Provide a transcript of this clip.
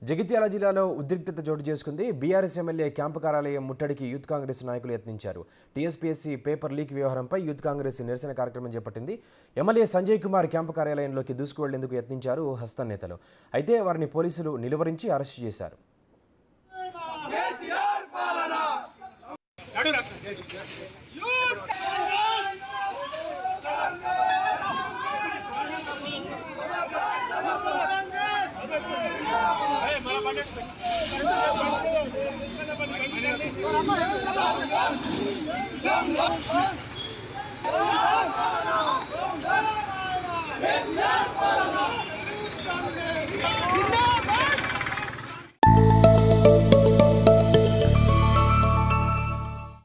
జగిత్యాల జిల్లాలో ఉద్రిక్తత చోటు చేసుకుంది బీఆర్ఎస్ ఎమ్మెల్యే క్యాంపు కార్యాలయం ముట్టడికి యూత్ కాంగ్రెస్ నాయకులు యత్నించారు టీఎస్పీఎస్సీ పేపర్ లీక్ వ్యవహారంపై యూత్ కాంగ్రెస్ నిరసన కార్యక్రమం చేపట్టింది ఎమ్మెల్యే సంజయ్ కుమార్ క్యాంపు కార్యాలయంలోకి దూసుకువెళ్లేందుకు యత్నించారు హస్తం నేతలు అయితే వారిని పోలీసులు నిలువరించి అరెస్టు చేశారు Hey,